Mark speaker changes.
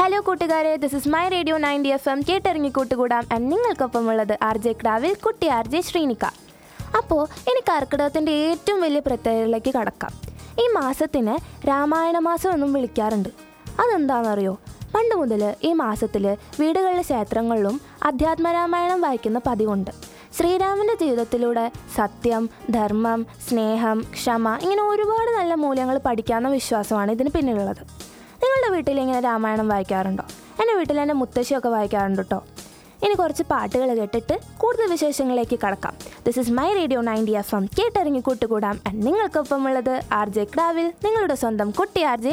Speaker 1: hello കൂട്ടുകാരെ this is my radio ninety F M കേട്ടിറങ്ങി കൂട്ടുകൂടാം ആൻഡ് നിങ്ങൾക്കൊപ്പമുള്ളത് ആർ ജെ ക്രാവിൽ കുട്ടി ആർ ജെ ശ്രീനിക്ക അപ്പോൾ ഇനി കർക്കിടകത്തിൻ്റെ ഏറ്റവും വലിയ പ്രത്യേകതയിലേക്ക് കടക്കാം ഈ മാസത്തിന് രാമായണ മാസം എന്നും വിളിക്കാറുണ്ട് അതെന്താണെന്നറിയോ പണ്ട് മുതൽ ഈ മാസത്തിൽ വീടുകളിലെ ക്ഷേത്രങ്ങളിലും അധ്യാത്മരാമായണം വായിക്കുന്ന പതിവുണ്ട് ശ്രീരാമൻ്റെ ജീവിതത്തിലൂടെ സത്യം ധർമ്മം സ്നേഹം ക്ഷമ ഇങ്ങനെ ഒരുപാട് നല്ല മൂല്യങ്ങൾ പഠിക്കാവുന്ന വിശ്വാസമാണ് ഇതിന് പിന്നിലുള്ളത് നിങ്ങളുടെ വീട്ടിൽ ഇങ്ങനെ രാമായണം വായിക്കാറുണ്ടോ എൻ്റെ വീട്ടിൽ എൻ്റെ മുത്തശ്ശിയൊക്കെ വായിക്കാറുണ്ട് കേട്ടോ ഇനി കുറച്ച് പാട്ടുകൾ കേട്ടിട്ട് കൂടുതൽ വിശേഷങ്ങളിലേക്ക് കടക്കാം this is my radio ninety F M കേട്ടിറങ്ങി കൂട്ടുകൂടാം ആൻഡ് നിങ്ങൾക്കൊപ്പമുള്ളത് ആർ ജെ ക്രാവിൽ നിങ്ങളുടെ സ്വന്തം കുട്ടി ആർ ജെ